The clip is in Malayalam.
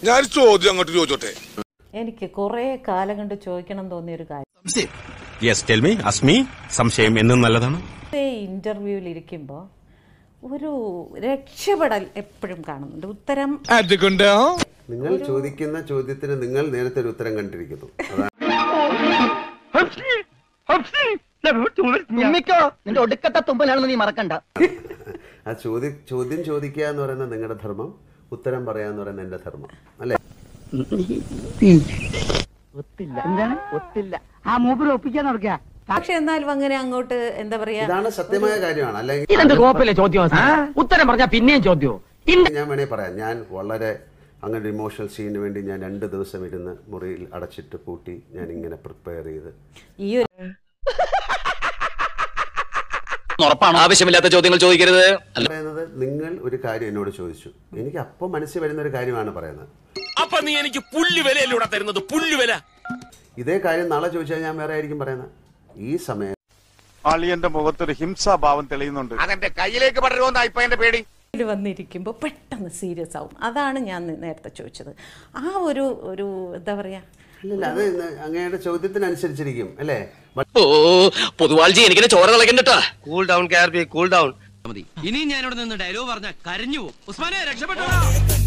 ഞാൻ ചോദ്യം അങ്ങോട്ട് ചോദിച്ചോട്ടെ എനിക്ക് കുറേ കാലം കൊണ്ട് ചോദിക്കണം തോന്നിയ ഒരു കാര്യം യെസ് ടെൽ മീ അസ്മി സംശയം എന്നും നല്ലതാണ് ഇന്റർവ്യൂവിൽ ഇരിക്കുമ്പോൾ ഒരു രക്ഷപ്പെടൽ എപ്പോഴും കാണുന്നുണ്ട് ഉത്തരം നിങ്ങൾ ചോദിക്കുന്ന ചോദ്യത്തിന് നിങ്ങൾ നേരത്തെ ഒരു ഉത്തരം കണ്ടിരിക്കുന്നു അതാണ് തുമ്മിക്കോ നിന്റെ ഒടുക്കത്തെ തുമ്പലാണെന്ന് നീ മറക്കണ്ട ആ ചോദ്യം ചോദ്യം ചോദിക്കുക എന്ന് പറയുന്നത് നിങ്ങളുടെ ധർമ്മം ഉത്തരം പറയാ എന്ന് പറയുന്നത് എന്റെ ധർമ്മം അല്ലെ ഒത്തില്ല എന്താണ് ഒത്തില്ല ആ മൂപ്പര് ഒപ്പിക്കാൻ നടക്കുക പക്ഷെ എന്നാലും അങ്ങനെ അങ്ങോട്ട് എന്താ പറയാ ഇതാണ് സത്യമായ കാര്യമാണ് അല്ലെങ്കിൽ ഇതെന്ത് കോപ്പല്ലേ ചോദ്യം ഉത്തരം പറഞ്ഞാ പിന്നെയും ചോദ്യം ഞാൻ വേണേ പറയാം ഞാൻ വളരെ അങ്ങനെ ഒരു ഇമോഷണൽ സീനിന് വേണ്ടി ഞാൻ രണ്ട് ദിവസം ഇരുന്ന് മുറിയിൽ അടച്ചിട്ട് പൂട്ടി ഞാൻ ഇങ്ങനെ പ്രിപ്പയർ ചെയ്ത് ഈ ഒരു ഉറപ്പാണ് ആവശ്യമില്ലാത്ത ചോദ്യങ്ങൾ ചോദിക്കരുത് പറയുന്നത് നിങ്ങൾ ഒരു കാര്യം എന്നോട് ചോദിച്ചു എനിക്ക് അപ്പം മനസ്സിൽ വരുന്ന ഒരു കാര്യമാണ് പറയുന്നത് അപ്പൊ നീ എനിക്ക് പുല്ല് വിലയല്ലൂടെ തരുന്നത് പുല്ല് വില ഇതേ കാര്യം നാളെ ചോദിച്ചാൽ ഞാൻ വേറെ ആയിരിക്കും പറയുന്നത് ഈ സമയം അളിയന്റെ മുഖത്തൊരു ഹിംസാഭാവം തെളിയുന്നുണ്ട് അതെന്റെ കയ്യിലേക്ക് പടരുമെന്നാ ഇപ്പൊ എന്റെ പേടി ഇതിൽ വന്നിരിക്കുമ്പോൾ പെട്ടെന്ന് സീരിയസ് ആവും അതാണ് ഞാൻ നേരത്തെ ചോദിച്ചത് ആ ഒരു ഒരു എന്താ പറയാ അല്ലല്ല അത് ഇന്ന് അങ്ങയുടെ ചോദ്യത്തിനനുസരിച്ചിരിക്കും അല്ലേ ഓ പൊതുവാൾജി എനിക്കിനെ ചോര തിളക്കണ്ടട്ടാ cool down K R P cool down ഇനി ഞാനിവിടെ നിന്ന് ഡയലോഗ് പറഞ്ഞ കരഞ്ഞു പോകും ഉസ്മാനെ രക്ഷപ്പെട്ടോ